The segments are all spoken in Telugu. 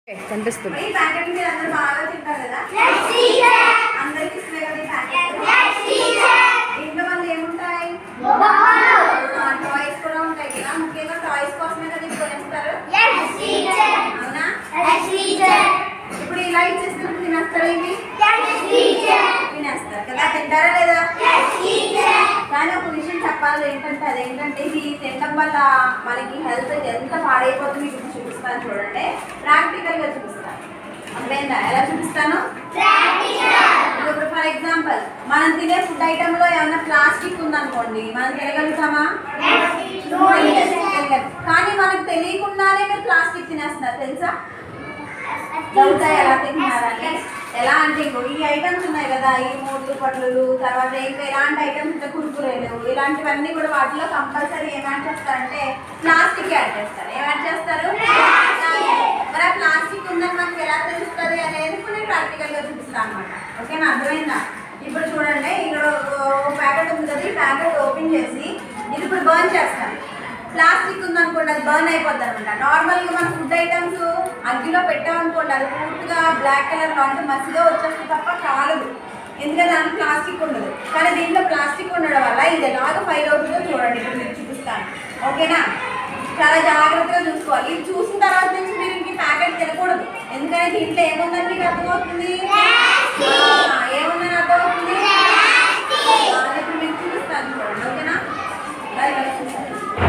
కనిపిస్తుంది ఈ ప్యాకెట్ మీరు అందరూ బాగా తింటారు కదా అందరికి ఇష్టమే కదా ఈ ప్యాకెట్ ఇంట్లో వాళ్ళు ఏముంటాయి టాయ్స్ కూడా ఉంటాయి కదా ముఖ్యంగా టాయ్స్ కోసమే కదా ఇది కొనేస్తారు అవునా ఇప్పుడు ఇలా ఇచ్చేస్తున్నప్పుడు తినేస్తారా ఇవి తినేస్తారు కదా తింటారా లేదా కానీ ఒక విషయం చెప్పాలి ఏంటంటే అదేంటంటే ఇది తినడం వల్ల మనకి హెల్త్ ఎంత పాడైపోతుంది మీకు ఇప్పుడు చూపిస్తాను చూడండి ప్రాక్టికల్ గా చూపిస్తాను అర్థమైందా ఎలా చూపిస్తాను ఇప్పుడు ఫర్ ఎగ్జాంపుల్ మనం తినే ఫుడ్ ఐటమ్ లో ఏమైనా ప్లాస్టిక్ ఉందనుకోండి మనం తినగలుగుతామా తినగలం. కానీ మనకు తెలియకుండానే మీరు ప్లాస్టిక్ తినేస్తున్నారు తెలుసా తెలుసా ఎలా తింటున్నారని ఎలా అంటే ఇంకో ఈ ఐటమ్స్ ఉన్నాయి కదా ఈ మూడు పట్లులు తర్వాత ఇంకా ఇలాంటి ఐటమ్స్ ఉంటాయి కురుకురేలు ఇలాంటివన్నీ కూడా వాటిలో కంపల్సరీ ఏం యాడ్ చేస్తారంటే ప్లాస్టిక్ యాడ్ చేస్తారు ఏం యాడ్ చేస్తారు మరి ఆ ప్లాస్టిక్ ఉందని మనకి ఎలా తెలుస్తుంది అనేది ఇప్పుడు నేను ప్రాక్టికల్ గా చూపిస్తాను అనమాట ఓకేనా అర్థమైందా ఇప్పుడు చూడండి ఇక్కడ ఒక ప్యాకెట్ ఉంది కదా ఈ ప్యాకెట్ ఓపెన్ చేసి ఇది ఇప్పుడు బర్న్ చేస్తాను ప్లాస్టిక్ ఉందనుకోండి అది బర్న్ అయిపోద్ది అనమాట నార్మల్గా మన ఫుడ్ ఐటమ్స్ అగ్గిలో పెట్టామనుకోండి అది పూర్తిగా బ్లాక్ కలర్లో అంటే మసిగా వచ్చేస్తుంది తప్ప కాలదు ఎందుకంటే దాంట్లో ప్లాస్టిక్ ఉండదు కానీ దీంట్లో ప్లాస్టిక్ ఉండడం వల్ల ఇది ఎలాగ ఫైర్ అవుతుందో చూడండి ఇప్పుడు మీకు చూపిస్తాను ఓకేనా చాలా జాగ్రత్తగా చూసుకోవాలి ఇది చూసిన తర్వాత నుంచి మీరు ఇంక ప్యాకెట్ తినకూడదు ఎందుకంటే దీంట్లో ఏముందని మీకు అర్థమవుతుంది ఆ, ఏముందని అర్థమవుతుంది ఆ, ఇప్పుడు మీకు చూపిస్తాను చూడండి ఓకేనా ఇలా ఇలా చూపిస్తాను.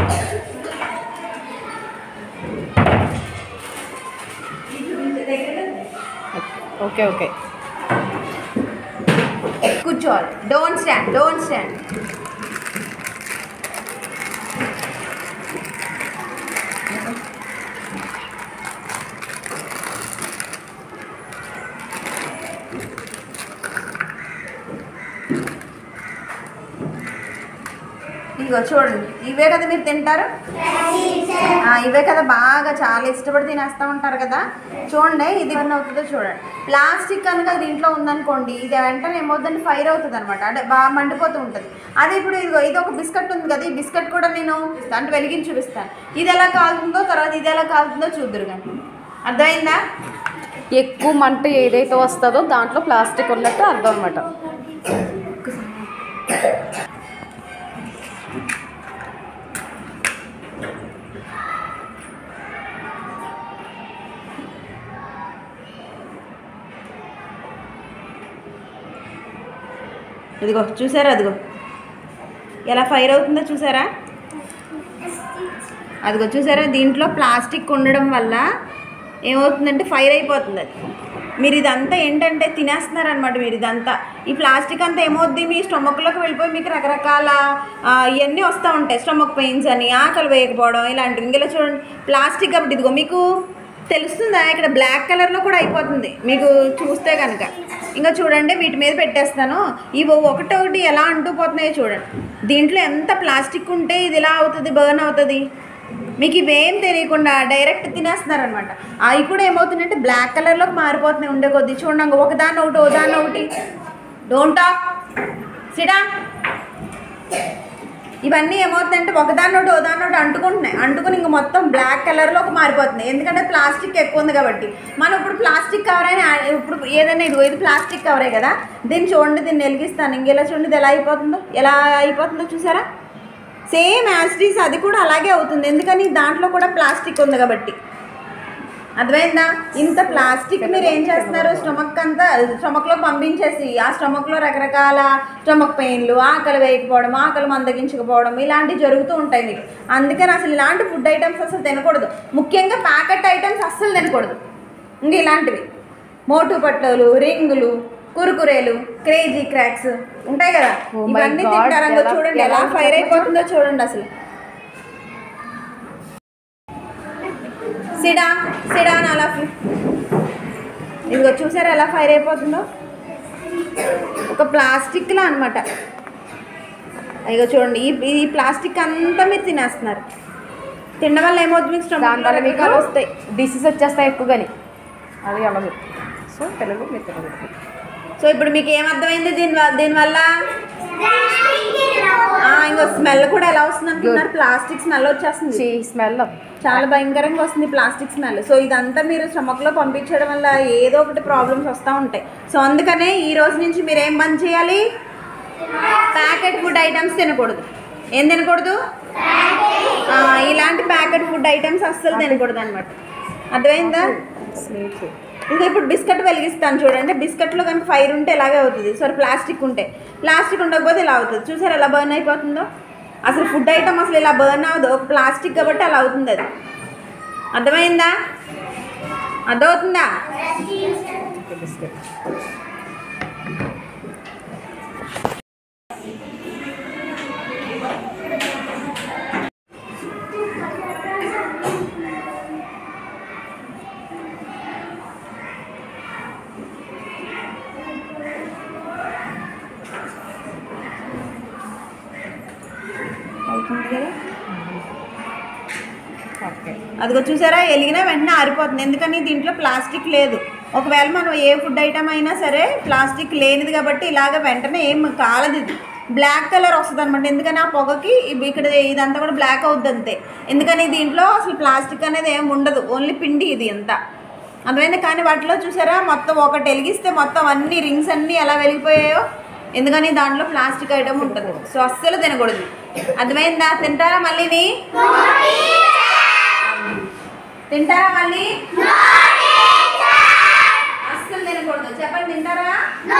ఇది చూపించే దగ్గర ఓకే ఓకే కూర్చోవాలి డోంట్ స్టాండ్ డోంట్ స్టాండ్ ఇగో చూడండి ఇవే కదా మీరు తింటారు ఆ, ఇవే కదా బాగా చాలా ఇష్టపడి తినేస్తూ ఉంటారు కదా చూడండి ఇది ఏమన్నా అవుతుందో చూడండి ప్లాస్టిక్ కనుక దీంట్లో ఉందనుకోండి ఇది వెంటనే ఏమవుతుందంటే ఫైర్ అవుతుంది అనమాట అంటే బాగా మండిపోతూ ఉంటుంది అదే ఇప్పుడు ఇదిగో ఇది ఒక బిస్కెట్ ఉంది కదా ఈ బిస్కెట్ కూడా నేను అంటే వెలిగించి చూపిస్తాను ఇది ఎలా కాలుతుందో తర్వాత ఇది ఎలా కాలుతుందో చూద్దరు కానీ అర్థమైందా ఎక్కువ మంట ఏదైతే వస్తుందో దాంట్లో ప్లాస్టిక్ ఉన్నట్టు అర్థం అనమాట ఇదిగో చూసారా అదిగో ఎలా ఫైర్ అవుతుందో చూసారా అదిగో చూసారా దీంట్లో ప్లాస్టిక్ ఉండడం వల్ల ఏమవుతుందంటే ఫైర్ అయిపోతుంది అది మీరు ఇదంతా ఏంటంటే తినేస్తున్నారనమాట మీరు ఇదంతా ఈ ప్లాస్టిక్ అంతా ఏమవుద్ది మీ స్టొమక్లోకి వెళ్ళిపోయి మీకు రకరకాల ఆ, ఇవన్నీ వస్తూ ఉంటాయి స్టొమక్ పెయిన్స్ అని ఆకలి వేయకపోవడం ఇలాంటివి ఇంకెలా చూడండి ప్లాస్టిక్ కాబట్టి ఇదిగో మీకు తెలుస్తుందా ఇక్కడ బ్లాక్ కలర్లో కూడా అయిపోతుంది మీకు చూస్తే కనుక ఇంకా చూడండి వీటి మీద పెట్టేస్తాను ఇవి ఒకటొకటి ఎలా అంటూ పోతున్నాయో చూడండి దీంట్లో ఎంత ప్లాస్టిక్ ఉంటే ఇది ఇలా అవుతుంది బర్న్ అవుతుంది మీకు ఇవేం తెలియకుండా డైరెక్ట్ తినేస్తున్నారనమాట అవి కూడా ఏమవుతుందంటే బ్లాక్ కలర్లోకి మారిపోతున్నాయి ఉండే కొద్దీ చూడండి ఒకదాన్ని ఒకటి ఒకదాన్ని ఒకటి డోంట్ టాక్ సిడా ఇవన్నీ ఏమవుతుందంటే ఒకదాని ఒకటి ఒకదాని ఒకటి అంటుకుంటున్నాయి అంటుకుని ఇంక మొత్తం బ్లాక్ కలర్లోకి మారిపోతున్నాయి ఎందుకంటే ప్లాస్టిక్ ఎక్కువ ఉంది కాబట్టి మనం ఇప్పుడు ప్లాస్టిక్ కవర్ అయినా ఇప్పుడు ఏదైనా ఇదిగో ఇది ప్లాస్టిక్ కవరే కదా దీన్ని చూడండి దీన్ని వెలిగిస్తాను ఇంకెలా చూడండి ఇది ఎలా అయిపోతుందో ఎలా అయిపోతుందో చూసారా సేమ్ యాసిటీస్ అది కూడా అలాగే అవుతుంది ఎందుకని దాంట్లో కూడా ప్లాస్టిక్ ఉంది కాబట్టి అర్థమైందా ఇంత ప్లాస్టిక్ మీరు ఏం చేస్తున్నారు స్టమక్ అంతా స్టమక్లో పంపించేసి ఆ స్టమక్లో రకరకాల స్టమక్ పెయిన్లు ఆకలి వేయకపోవడం ఆకలి మందగించకపోవడం ఇలాంటివి జరుగుతూ ఉంటాయి మీకు అందుకని అసలు ఇలాంటి ఫుడ్ ఐటమ్స్ అసలు తినకూడదు ముఖ్యంగా ప్యాకెట్ ఐటమ్స్ అస్సలు తినకూడదు ఇంక ఇలాంటివి మోటు పట్లోలు రింగులు కురుకురేలు క్రేజీ క్రాక్స్ ఉంటాయి కదా Oh my ఇవన్నీ God, తింటారు అందులో ఎలా- చూడండి ఎలా ఎలా ఫైర్ అయిపోతుందో చూడండి అసలు సిడా సిడా అని అలా ఫి- ఇదిగో చూసారా ఎలా ఫైర్ అయిపోతుందో ఒక ప్లాస్టిక్లా అనమాట ఇదిగో చూడండి ఈ ఈ ప్లాస్టిక్ అంతా మీరు తినేస్తున్నారు తినడం వల్ల ఏమవుతుంది మీకు దాని వల్ల స్టమక్ మీకు వస్తాయి డిసీజ్ వచ్చేస్తాయి ఎక్కువగాని అది అలాగే సో తెలుగు మీరు తెలుగు సో ఇప్పుడు మీకు ఏమర్థమైంది దీని వ- దీనివల్ల ఆ, ఇంకో ఇదిగో స్మెల్ కూడా ఎలా వస్తుంది అనుకుంటున్నారు ప్లాస్టిక్ స్మెల్ వచ్చేస్తుంది స్మెల్ చాలా భయంకరంగా వస్తుంది ప్లాస్టిక్ స్మెల్ సో ఇదంతా మీరు స్టమక్లో పంపించడం వల్ల ఏదో ఒకటి ప్రాబ్లమ్స్ వస్తూ ఉంటాయి సో అందుకనే ఈ రోజు నుంచి మీరు ఏం బంద్ చేయాలి ప్యాకెట్ ఫుడ్ ఐటమ్స్ తినకూడదు ఏం తినకూడదు ఆ, ఇలాంటి ప్యాకెట్ ఫుడ్ ఐటమ్స్ అస్సలు తినకూడదు అనమాట అర్థమైందా ఇంకా ఇప్పుడు బిస్కెట్ వెలిగిస్తాను చూడండి బిస్కెట్లో కనుక ఫైర్ ఉంటే ఇలాగే అవుతుంది సో ప్లాస్టిక్ ఉంటే ప్లాస్టిక్ ఉండకపోతే ఇలా అవుతుంది చూసారు ఎలా బర్న్ అయిపోతుందో అసలు ఫుడ్ ఐటమ్ అసలు ఇలా బర్న్ అవ్వదు ఒక ప్లాస్టిక్ కాబట్టి అలా అవుతుంది అది అర్థమైందా అర్థమవుతుందా అవుతుంది కదా ఓకే అదిగో చూసారా వెలిగిన వెంటనే ఆరిపోతుంది ఎందుకని దీంట్లో ప్లాస్టిక్ లేదు ఒకవేళ మనం ఏ ఫుడ్ ఐటమ్ అయినా సరే ప్లాస్టిక్ లేనిది కాబట్టి ఇలాగ వెంటనే ఏం కాలదు ఇది బ్లాక్ కలర్ వస్తుంది అనమాట ఎందుకని ఆ పొగకి ఇవి ఇక్కడ ఇదంతా కూడా బ్లాక్ అవుద్ది అంతే ఎందుకని దీంట్లో అసలు ప్లాస్టిక్ అనేది ఏం ఉండదు ఓన్లీ పిండి ఇది అంతా అర్థమైంది కానీ వాటిలో చూసారా మొత్తం ఒకటి వెలిగిస్తే మొత్తం అన్ని రింగ్స్ అన్నీ ఎలా వెలిగిపోయాయో ఎందుకని దాంట్లో ప్లాస్టిక్ ఐటమ్ ఉంటుంది సో అస్సలు తినకూడదు అర్థమైందా తింటారా మళ్ళీని తింటారా మళ్ళీ అస్సలు తినకూడదు చెప్పండి తింటారా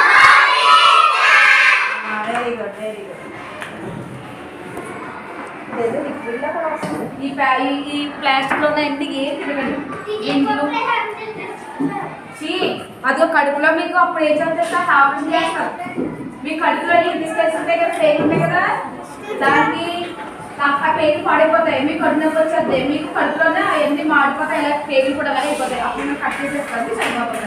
వెరీ గుడ్ వెరీ గుడ్ ఈ ప్యా- ఈ- ఈ ప్లాస్టిక్ లో ఉన్న ఇంటికి ఏం తినకండి ఇంట్లో చీ, అదిగో కడుపులో మీకు అప్పుడు ఏం చేస్తారు ఆపరేషన్ చేస్తారు మీ కడుపులో నీళ్ళు తీసుకెళ్ళి ఉంటాయి కదా పేరు ఉంటాయి కదా దానికి ఆ- ఆ పేగులు పాడైపోతాయి మీకు కడుపు నొప్పి వచ్చేది మీకు కడుపులోనే అవన్నీ మాడిపోతాయి ఇలా పేగులు కూడా అలాగే అయిపోతాయి అప్పుడు మేము కట్ చేసేస్తాం చనిపోతాం